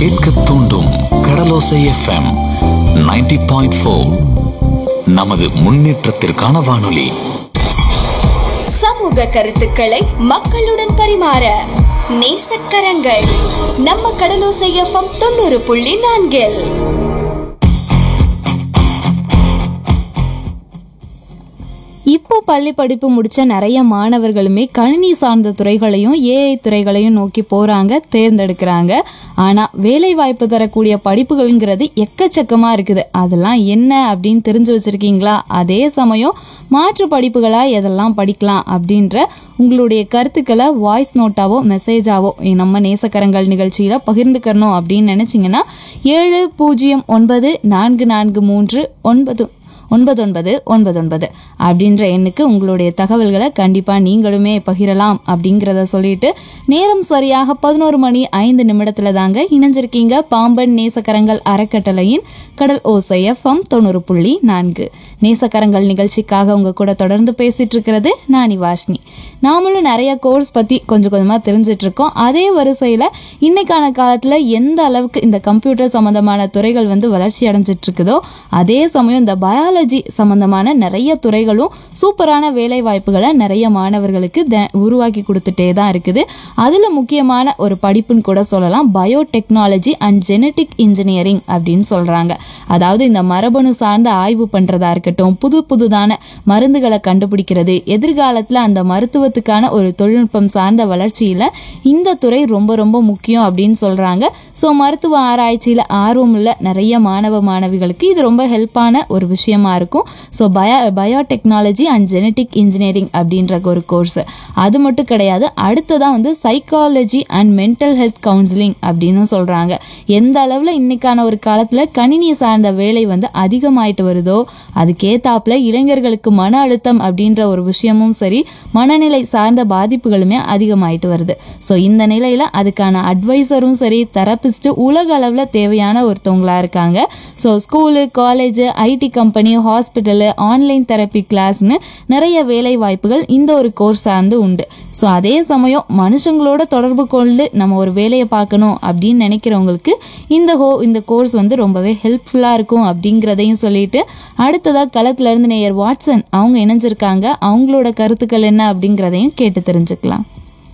கேட்க தூண்டும் கடலோசை FM 90.4 point four நமது முன்னேற்றத்திற்கான வானொலி சமூக கருத்துக்களை மக்களுடன் பரிமாற நேசக்கரங்கள் நம்ம கடலோசை எஃப்எம் தொண்ணூறு புள்ளி நான்கில் இப்போ பள்ளி படிப்பு முடிச்ச நிறைய மாணவர்களுமே கணினி சார்ந்த துறைகளையும் ஏஐ துறைகளையும் நோக்கி போறாங்க தேர்ந்தெடுக்கிறாங்க ஆனா வேலை வாய்ப்பு தரக்கூடிய படிப்புகள்ங்கிறது எக்கச்சக்கமா இருக்குது அதெல்லாம் என்ன அப்படின்னு தெரிஞ்சு வச்சிருக்கீங்களா அதே சமயம் மாற்று படிப்புகளா எதெல்லாம் படிக்கலாம் அப்படின்ற உங்களுடைய கருத்துக்களை வாய்ஸ் நோட்டாவோ மெசேஜாவோ நம்ம நேசக்கரங்கள் நிகழ்ச்சியில பகிர்ந்துக்கணும் அப்படின்னு நினைச்சீங்கன்னா ஏழு பூஜ்ஜியம் ஒன்பது நான்கு நான்கு மூன்று ஒன்பது ஒன்பது ஒன்பது ஒன்பது ஒன்பது அப்படின்ற எண்ணுக்கு உங்களுடைய தகவல்களை கண்டிப்பாக நீங்களுமே பகிரலாம் அப்படிங்கிறத சொல்லிட்டு நேரம் சரியாக பதினோரு மணி ஐந்து நிமிடத்துல தாங்க இணைஞ்சிருக்கீங்க பாம்பன் நேசக்கரங்கள் அறக்கட்டளையின் கடல் ஓசை எஃப்எம் தொண்ணூறு புள்ளி நான்கு நேசக்கரங்கள் நிகழ்ச்சிக்காக உங்க கூட தொடர்ந்து பேசிட்டு இருக்கிறது நானி வாஷ்னி நாமளும் நிறைய கோர்ஸ் பத்தி கொஞ்சம் கொஞ்சமா தெரிஞ்சிட்டு இருக்கோம் அதே வரிசையில இன்னைக்கான காலத்துல எந்த அளவுக்கு இந்த கம்ப்யூட்டர் சம்பந்தமான துறைகள் வந்து வளர்ச்சி அடைஞ்சிட்டு இருக்குதோ அதே சமயம் இந்த பயாலஜி சம்பந்தமான நிறைய துறைகளும் சூப்பரான வேலை வாய்ப்புகளை நிறைய மாணவர்களுக்கு த- உருவாக்கி கொடுத்துட்டே தான் இருக்குது அதுல முக்கியமான ஒரு படிப்புன்னு கூட சொல்லலாம் பயோடெக்னாலஜி அண்ட் ஜெனட்டிக் இன்ஜினியரிங் அப்படின்னு சொல்றாங்க அதாவது இந்த மரபணு சார்ந்த ஆய்வு பண்றதா இருக்கட்டும் புது புதுதான மருந்துகளை கண்டுபிடிக்கிறது எதிர்காலத்துல அந்த மருத்துவத்துக்கான ஒரு தொழில்நுட்பம் சார்ந்த வளர்ச்சியில இந்த துறை ரொம்ப ரொம்ப முக்கியம் அப்படின்னு சொல்றாங்க ஸோ மருத்துவ ஆராய்ச்சியில ஆர்வம் உள்ள நிறைய மாணவ மாணவிகளுக்கு இது ரொம்ப ஹெல்ப்பான ஒரு விஷயமா இருக்கும் so bio biotechnology and genetic engineering அப்படின்ற ஒரு கோர்ஸ் அது மட்டும் கிடையாது அடுத்ததா வந்து psychology and mental health counselling அப்படின்னு சொல்றாங்க எந்த அளவுல இன்னைக்கான ஒரு காலத்துல கணினி சார்ந்த வேலை வந்து அதிகமாயிட்டு வருதோ அதுக்கேத்தாப்புல இளைஞர்களுக்கு மன அழுத்தம் அப்படின்ற ஒரு விஷயமும் சரி மனநிலை சார்ந்த பாதிப்புகளுமே அதிகமாயிட்டு வருது ஸோ இந்த நிலையில அதுக்கான அட்வைசரும் சரி தெரபிஸ்ட் உலக அளவில் தேவையான ஒருத்தவங்களா இருக்காங்க so school college IT company hospital online therapy கிளாஸ்னு நிறைய வேலை வாய்ப்புகள் இந்த ஒரு கோர்ஸ் சார்ந்து உண்டு ஸோ அதே சமயம் மனுஷங்களோட தொடர்பு கொண்டு நம்ம ஒரு வேலையை பார்க்கணும் அப்படின்னு நினைக்கிறவங்களுக்கு இந்த ஹோ இந்த கோர்ஸ் வந்து ரொம்பவே ஹெல்ப்ஃபுல்லாக இருக்கும் அப்படிங்கிறதையும் சொல்லிட்டு அடுத்ததாக களத்துல இருந்து நேயர் வாட்சன் அவங்க இணைஞ்சிருக்காங்க அவங்களோட கருத்துக்கள் என்ன அப்படிங்கிறதையும் கேட்டு தெரிஞ்சுக்கலாம்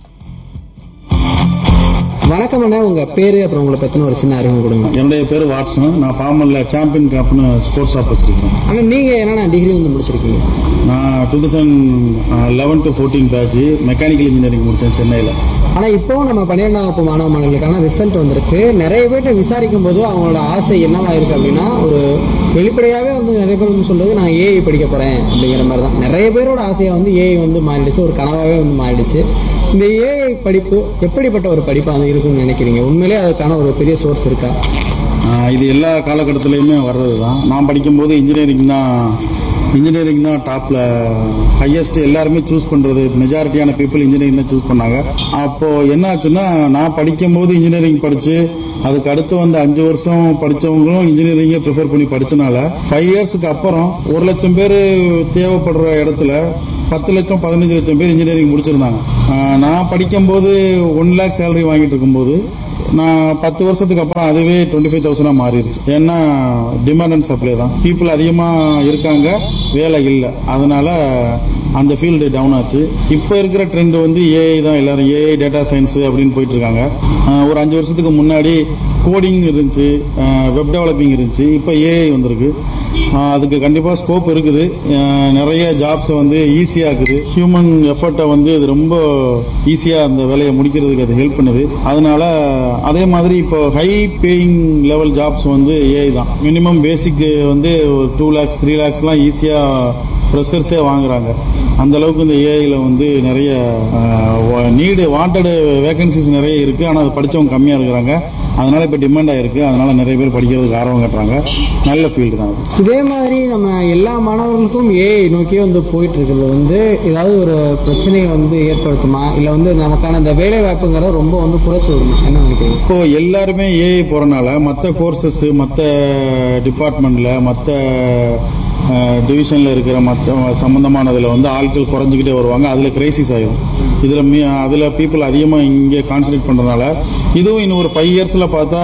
வணக்கம் அண்ணா உங்க பேரு அப்புறம் உங்களை பத்தின ஒரு சின்ன அறிமுகம் கொடுங்க என்னுடைய பேர் வாட்சன் நான் பாமல்ல சாம்பியன் கப்னு ஸ்போர்ட்ஸ் ஷாப் வச்சிருக்கேன் ஆனா நீங்க என்னென்ன டிகிரி வந்து முடிச்சிருக்கீங்க நான் two thousand eleven to fourteen batch mechanical engineering முடித்தேன் சென்னையில் ஆனா இப்போவும் நம்ம பன்னிரெண்டாம் வகுப்பு மாணவ மாணவர்களுக்கான ரிசல்ட் வந்திருக்கு நிறைய பேர்ட்ட விசாரிக்கும் போது அவங்களோட ஆசை என்னவா இருக்கு அப்படின்னா ஒரு வெளிப்படையாவே வந்து நிறைய பேர் வந்து சொல்றது நான் ஏஐ படிக்க போறேன் அப்படிங்கிற மாதிரி தான் நிறைய பேரோட ஆசையை வந்து ஏஐ வந்து மாறிடுச்சு ஒரு கனவாவே வந்து மாறிடுச்சு இந்த ஏஐ படிப்பு எப்படிப்பட்ட ஒரு படிப்பா வந்து இருக்கும்னு நினைக்கிறீங்க உண்மையிலேயே அதுக்கான ஒரு பெரிய சோர்ஸ் இருக்கா இது எல்லா காலகட்டத்திலையுமே வர்றது தான் நான் படிக்கும்போது இன்ஜினியரிங் தான் இன்ஜினியரிங் தான் டாப்பில் ஹையஸ்ட் எல்லாருமே சூஸ் பண்ணுறது மெஜாரிட்டியான பீப்புள் இன்ஜினியரிங் தான் சூஸ் பண்ணாங்க அப்போது என்ன ஆச்சுன்னா நான் படிக்கும்போது இன்ஜினியரிங் படித்து அதுக்கு அடுத்து வந்து அஞ்சு வருஷம் படித்தவங்களும் இன்ஜினியரிங்கை ப்ரிஃபர் பண்ணி படிச்சனால ஃபைவ் இயர்ஸ்க்கு அப்புறம் ஒரு லட்சம் பேர் தேவைப்படுற இடத்துல பத்து லட்சம் பதினஞ்சு லட்சம் பேர் இன்ஜினியரிங் முடிச்சிருந்தாங்க ஆஹ் நான் படிக்கும்போது ஒன் லேக் சேலரி வாங்கிட்டு இருக்கும்போது நான் பத்து வருஷத்துக்கு அப்புறம் அதுவே டுவெண்ட்டி ஃபைவ் தௌசண்டாக மாறிடுச்சு ஏன்னா டிமாண்ட் அண்ட் சப்ளை தான் பீப்புள் அதிகமாக இருக்காங்க வேலை இல்லை அதனால அந்த ஃபீல்டு டவுன் ஆச்சு இப்போ இருக்கிற ட்ரெண்ட் வந்து ஏஐ தான் எல்லாரும் ஏஐ டேட்டா சயின்ஸ் அப்படின்னு போயிட்டு இருக்காங்க ஆஹ் ஒரு அஞ்சு வருஷத்துக்கு முன்னாடி கோடிங் இருந்துச்சு வெப் டெவலப்பிங் இருந்துச்சு இப்போ ஏஐ வந்திருக்கு ஆஹ் அதுக்கு கண்டிப்பாக ஸ்கோப் இருக்குது ஆஹ் நிறைய ஜாப்ஸை வந்து ஈஸியாக்குது ஹியூமன் எஃபர்ட்டை வந்து இது ரொம்ப ஈஸியாக அந்த வேலையை முடிக்கிறதுக்கு அது ஹெல்ப் பண்ணுது அதனால அதே மாதிரி இப்போ ஹை பேயிங் லெவல் ஜாப்ஸ் வந்து ஏஐ தான் மினிமம் பேசிக் வந்து ஒரு டூ லேக்ஸ் த்ரீ லேக்ஸ்லாம் ஈஸியாக ஃப்ரெஷர்ஸே வாங்குறாங்க அந்த அளவுக்கு இந்த ஏஐல வந்து நிறைய நீடு வாண்டடு வேகன்சிஸ் நிறைய இருக்கு ஆனால் அது படிச்சவங்க கம்மியாக இருக்கிறாங்க அதனால இப்போ டிமாண்ட் ஆயிருக்கு அதனால நிறைய பேர் படிக்கிறதுக்கு ஆர்வம் காட்டுறாங்க நல்ல ஃபீல்டு தான் அது இதே மாதிரி நம்ம எல்லா மாணவர்களுக்கும் ஏஐ நோக்கி வந்து போயிட்டு இருக்கிறது வந்து ஏதாவது ஒரு பிரச்சனையை வந்து ஏற்படுத்துமா இல்ல வந்து நமக்கான இந்த வேலை வாய்ப்புங்கிறத ரொம்ப வந்து குறைச்சி விடுமா என்ன நினைக்கிறீங்க இப்போ எல்லாருமே ஏஐ போறனால மற்ற கோர்சஸ் மற்ற டிபார்ட்மெண்ட்ல மற்ற டிவிஷன்ல இருக்கிற மற்ற சம்பந்தமானதுல வந்து ஆட்கள் குறைஞ்சிக்கிட்டே வருவாங்க அதுல கிரைசிஸ் ஆகும் இதில் மீ அதில் பீப்புள் அதிகமாக இங்கே கான்சன்ட்ரேட் பண்ணுறதுனால இதுவும் இன்னும் ஒரு ஃபைவ் இயர்ஸில் பார்த்தா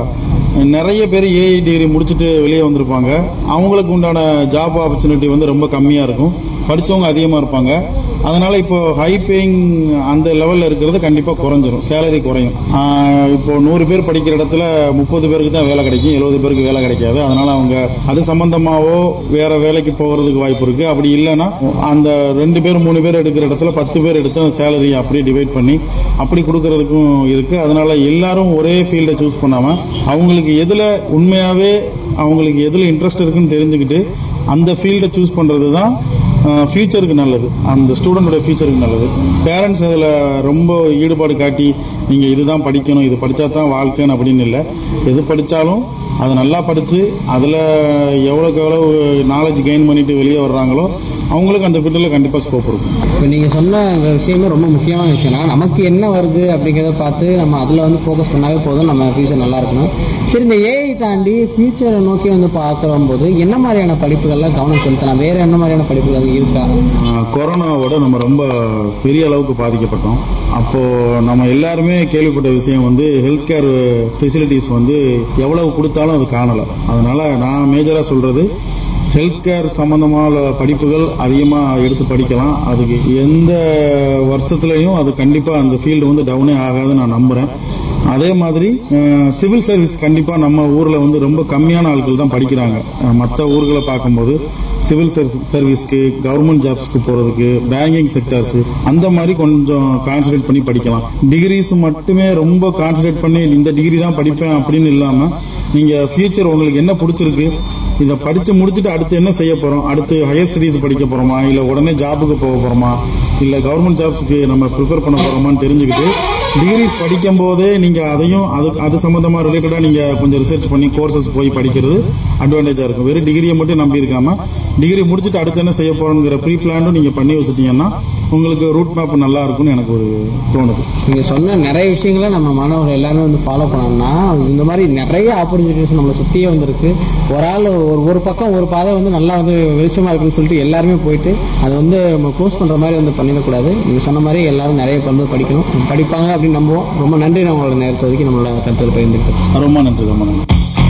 நிறைய பேர் ஏஐ டிகிரி முடிச்சுட்டு வெளியே வந்திருப்பாங்க அவங்களுக்கு உண்டான ஜாப் ஆப்பர்ச்சுனிட்டி வந்து ரொம்ப கம்மியாக இருக்கும் படித்தவங்க அதிகமாக இருப்பாங்க அதனால் இப்போ ஹை பேயிங் அந்த லெவலில் இருக்கிறது கண்டிப்பாக குறைஞ்சிரும் சேலரி குறையும் ஆஹ் இப்போ நூறு பேர் படிக்கிற இடத்துல முப்பது பேருக்கு தான் வேலை கிடைக்கும் எழுபது பேருக்கு வேலை கிடைக்காது அதனால் அவங்க அது சம்பந்தமாவோ வேற வேலைக்கு போகிறதுக்கு வாய்ப்பு இருக்குது அப்படி இல்லைன்னா அந்த ரெண்டு பேர் மூணு பேர் எடுக்கிற இடத்துல பத்து பேர் எடுத்து அந்த சேலரி அப்படியே டிவைட் பண்ணி அப்படி கொடுக்கறதுக்கும் இருக்குது அதனால் எல்லாரும் ஒரே ஃபீல்டை சூஸ் பண்ணாமல் அவங்களுக்கு எதில் உண்மையாகவே அவங்களுக்கு எதில் இன்ட்ரெஸ்ட் இருக்குன்னு தெரிஞ்சுக்கிட்டு அந்த ஃபீல்டை சூஸ் பண்ணுறது தான் ஃபியூச்சருக்கு நல்லது அந்த ஸ்டூடெண்டோட ஃபியூச்சருக்கு நல்லது பேரண்ட்ஸ் அதில் ரொம்ப ஈடுபாடு காட்டி நீங்கள் இதுதான் படிக்கணும் இது படித்தா தான் வாழ்க்கைன்னு அப்படின்னு இல்லை எது படித்தாலும் அதை நல்லா படித்து அதில் எவ்வளோக்கு எவ்வளோ நாலேஜ் கெயின் பண்ணிட்டு வெளியே வர்றாங்களோ அவங்களுக்கு அந்த ஃபீல்டில் கண்டிப்பாக ஸ்கோப் இருக்கும் இப்போ நீங்கள் சொன்ன அந்த விஷயமே ரொம்ப முக்கியமான விஷயம்னா நமக்கு என்ன வருது அப்படிங்கிறத பார்த்து நம்ம அதில் வந்து ஃபோக்கஸ் பண்ணாவே போதும் நம்ம ஃபியூச்சர் நல்லா இருக்கணும் சரி இந்த ஏஐ தாண்டி ஃபியூச்சரை நோக்கி வந்து பார்க்குற போது என்ன மாதிரியான படிப்புகள்லாம் கவனம் செலுத்தலாம் வேறு என்ன மாதிரியான படிப்புகள் இருக்கா ஆஹ் கொரோனாவோட நம்ம ரொம்ப பெரிய அளவுக்கு பாதிக்கப்பட்டோம் அப்போது நம்ம எல்லாருமே கேள்விப்பட்ட விஷயம் வந்து ஹெல்த் கேர் ஃபெசிலிட்டிஸ் வந்து எவ்வளவு கொடுத்தாலும் அது காணலை அதனால நான் மேஜராக சொல்கிறது ஹெல்த் கேர் சம்மந்தமான படிப்புகள் அதிகமாக எடுத்து படிக்கலாம் அதுக்கு எந்த வருஷத்துலையும் அது கண்டிப்பாக அந்த ஃபீல்டு வந்து டவுனே ஆகாதுன்னு நான் நம்புகிறேன் அதே மாதிரி சிவில் சர்வீஸ் கண்டிப்பாக நம்ம ஊரில் வந்து ரொம்ப கம்மியான ஆட்கள் தான் படிக்கிறாங்க மற்ற ஊர்களை பார்க்கும்போது சிவில் சர்வீஸ்க்கு கவர்மெண்ட் ஜாப்ஸ்க்கு போகிறதுக்கு பேங்கிங் செக்டர்ஸ் அந்த மாதிரி கொஞ்சம் கான்சன்ட்ரேட் பண்ணி படிக்கலாம் டிகிரிஸ் மட்டுமே ரொம்ப கான்சன்ட்ரேட் பண்ணி இந்த டிகிரி தான் படிப்பேன் அப்படின்னு இல்லாமல் நீங்கள் ஃபியூச்சர் உங்களுக்கு என்ன பிடிச்சிருக்கு இதை படித்து முடிச்சுட்டு அடுத்து என்ன செய்ய போகிறோம் அடுத்து ஹையர் ஸ்டடீஸ் படிக்க போகிறோமா இல்லை உடனே ஜாபுக்கு போக போகிறோமா இல்லை கவர்மெண்ட் ஜாப்ஸ்க்கு நம்ம ப்ரிப்பேர் பண்ண போகிறோமான்னு தெரிஞ்சுக்கிட்டு டிகிரிஸ் படிக்கும் போதே நீங்கள் அதையும் அது அது சம்மந்தமாக ரிலேட்டடாக நீங்கள் கொஞ்சம் ரிசர்ச் பண்ணி கோர்சஸ் போய் படிக்கிறது அட்வான்டேஜாக இருக்கும் வெறும் டிகிரியை மட்டும் நம்பி இருக்காம டிகிரி முடிச்சுட்டு அடுத்து என்ன செய்ய போகிறோங்கிற ப்ரீ பிளானும் நீங்கள் பண்ணி வச்சுட்டீங்கன்னா உங்களுக்கு ரூட் மேப் நல்லா இருக்கும்னு எனக்கு ஒரு தோணுது நீங்கள் சொன்ன நிறைய விஷயங்களை நம்ம மாணவர்கள் எல்லாருமே வந்து ஃபாலோ பண்ணோம்னா இந்த மாதிரி நிறைய ஆப்பர்ச்சுனிட்டிஸ் நம்மளை சுற்றியே வந்திருக்கு ஒரு ஆள் ஒரு ஒரு பக்கம் ஒரு பாதை வந்து நல்லா வந்து வெளிச்சமாக இருக்குன்னு சொல்லிட்டு எல்லாருமே போயிட்டு அதை வந்து நம்ம க்ளோஸ் பண்ணுற மாதிரி வந்து பண்ணிடக்கூடாது நீங்கள் சொன்ன மாதிரி எல்லாரும் நிறைய வந்து படிக்கணும் படிப்பாங்க அப்படின்னு நம்புவோம் ரொம்ப நன்றி நான் உங்களோட நேரத்தை ஒதுக்கி நம்மளோட கருத்துக்கள் பகிர்ந்துக்கிட்டது ரொம்ப நன்றி ரொம்ப நன்றி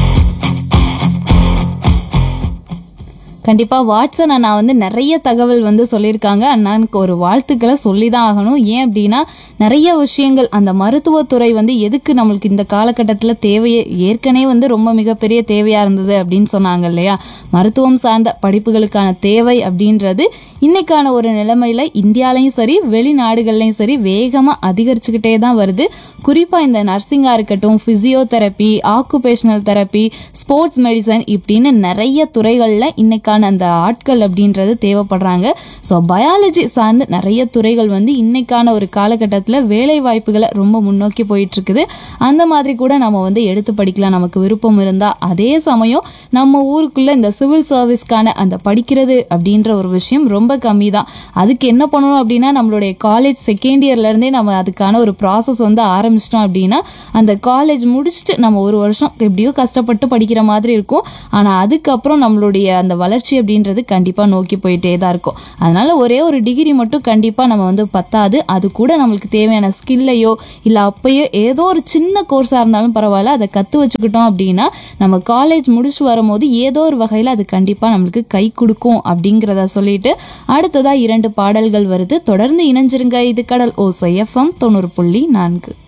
கண்டிப்பா வாட்ஸன் அண்ணா வந்து நிறைய தகவல் வந்து சொல்லியிருக்காங்க அண்ணானுக்கு ஒரு வாழ்த்துக்களை சொல்லி தான் ஆகணும் ஏன் அப்படின்னா நிறைய விஷயங்கள் அந்த மருத்துவத்துறை வந்து எதுக்கு நம்மளுக்கு இந்த காலகட்டத்தில் தேவையே ஏற்கனவே வந்து ரொம்ப மிகப்பெரிய தேவையா இருந்தது அப்படின்னு சொன்னாங்க இல்லையா மருத்துவம் சார்ந்த படிப்புகளுக்கான தேவை அப்படின்றது இன்னைக்கான ஒரு நிலைமையில இந்தியாலையும் சரி வெளிநாடுகள்லையும் சரி வேகமாக அதிகரிச்சுக்கிட்டே தான் வருது குறிப்பாக இந்த நர்சிங்காக இருக்கட்டும் physiotherapy occupational therapy sports medicine இப்படின்னு நிறைய துறைகளில் இன்னைக்கான அந்த ஆட்கள் அப்படின்றது தேவைப்படுறாங்க ஸோ பயாலஜி சார்ந்து நிறைய துறைகள் வந்து இன்னைக்கான ஒரு காலகட்டத்தில் வேலை வாய்ப்புகளை ரொம்ப முன்னோக்கி போயிட்டு இருக்குது அந்த மாதிரி கூட நம்ம வந்து எடுத்து படிக்கலாம் நமக்கு விருப்பம் இருந்தால் அதே சமயம் நம்ம ஊருக்குள்ள இந்த சிவில் சர்வீஸ்க்கான அந்த படிக்கிறது அப்படின்ற ஒரு விஷயம் ரொம்ப கம்மி தான் அதுக்கு என்ன பண்ணணும் அப்படின்னா நம்மளுடைய காலேஜ் செகண்ட் இயர்லேருந்தே நம்ம அதுக்கான ஒரு ப்ராசஸ் வந்து ஆரம்பிச்சிட்டோம் அப்படின்னா அந்த காலேஜ் முடிச்சுட்டு நம்ம ஒரு வருஷம் எப்படியோ கஷ்டப்பட்டு படிக்கிற மாதிரி இருக்கும் ஆனால் அதுக்கப்புறம் நம்மளுடைய அந்த வளர்ச்சி அப்படின்றது கண்டிப்பாக நோக்கி போயிட்டே தான் இருக்கும் அதனால ஒரே ஒரு டிகிரி மட்டும் கண்டிப்பாக நம்ம வந்து பத்தாது அது கூட நம்மளுக்கு தேவையான ஸ்கில்லையோ இல்லை அப்பயோ ஏதோ ஒரு சின்ன கோர்ஸாக இருந்தாலும் பரவாயில்ல அதை கற்று வச்சுக்கிட்டோம் அப்படின்னா நம்ம காலேஜ் முடிச்சு வரும்போது ஏதோ ஒரு வகையில் அது கண்டிப்பாக நம்மளுக்கு கை கொடுக்கும் அப்படிங்கிறத சொல்லிட்டு அடுத்ததாக இரண்டு பாடல்கள் வருது தொடர்ந்து இணைஞ்சிருங்க இது கடல் ஓசை எஃப்எம் தொண்ணூறு புள்ளி நான்கு